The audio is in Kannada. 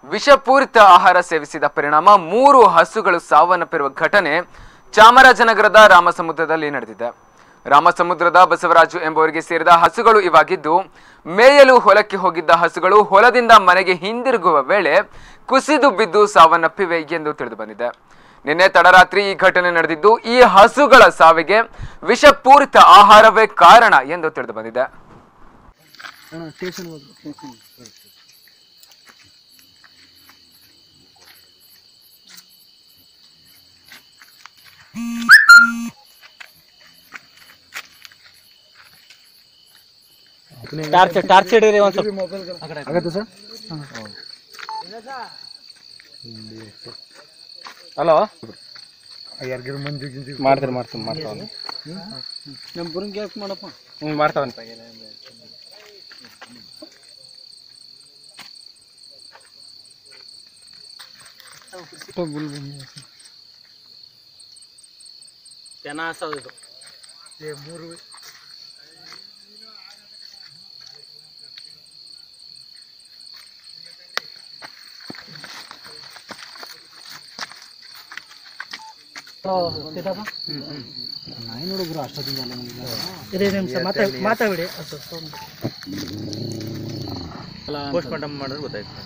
ವಿಷಪೂರಿತ ಆಹಾರ ಸೇವಿಸಿದ ಪರಿಣಾಮ ಮೂರು ಹಸುಗಳು ಸಾವನ್ನಪ್ಪಿರುವ ಘಟನೆ ಚಾಮರಾಜನಗರದ ರಾಮಸಮುದ್ರದಲ್ಲಿ ನಡೆದಿದೆ ರಾಮಸಮುದ್ರದ ಬಸವರಾಜು ಎಂಬುವರಿಗೆ ಸೇರಿದ ಹಸುಗಳು ಇವಾಗಿದ್ದು ಮೇಯಲು ಹೊಲಕ್ಕೆ ಹೋಗಿದ್ದ ಹಸುಗಳು ಹೊಲದಿಂದ ಮನೆಗೆ ಹಿಂದಿರುಗುವ ವೇಳೆ ಕುಸಿದು ಬಿದ್ದು ಸಾವನ್ನಪ್ಪಿವೆ ಎಂದು ತಿಳಿದು ಬಂದಿದೆ ನಿನ್ನೆ ತಡರಾತ್ರಿ ಈ ಘಟನೆ ನಡೆದಿದ್ದು ಈ ಹಸುಗಳ ಸಾವಿಗೆ ವಿಷಪೂರಿತ ಆಹಾರವೇ ಕಾರಣ ಎಂದು ತಿಳಿದು ಬಂದಿದೆ ಟಾರ್ಚ್ ಟಾರ್ಚ್ ಹಿಡೀರಿ ಒಂದ್ ಸ್ವಲ್ಪ ಆಗತ್ತೆ ಸರ್ ಹಲೋ ಯಾರಿಗಾರು ಮಂಜು ಗಿಂಜು ಮಾಡ್ತೀರಿ ಮಾಡ್ತೀನಿ ಮಾಡ್ತಾವ ನಮ್ಮ ಬುರಂಗಿ ಯಾಕೆ ಮಾಡಪ್ಪ ಹ್ಞೂ ಮಾಡ್ತಾವಂತ ಇದು ಏ ಮೂರು ನಾಯಿ ನೋಡಿದ್ರು ಅಷ್ಟೊತ್ತಿಂದ ಇದೇ ನಿಮಿಷ ಮಾತಾ ಮಾತಾಡಿ ಪೋಸ್ಟ್ ಮಾರ್ಟಮ್ ಮಾಡಿದ್ರೆ ಗೊತ್ತಾಯ್ತು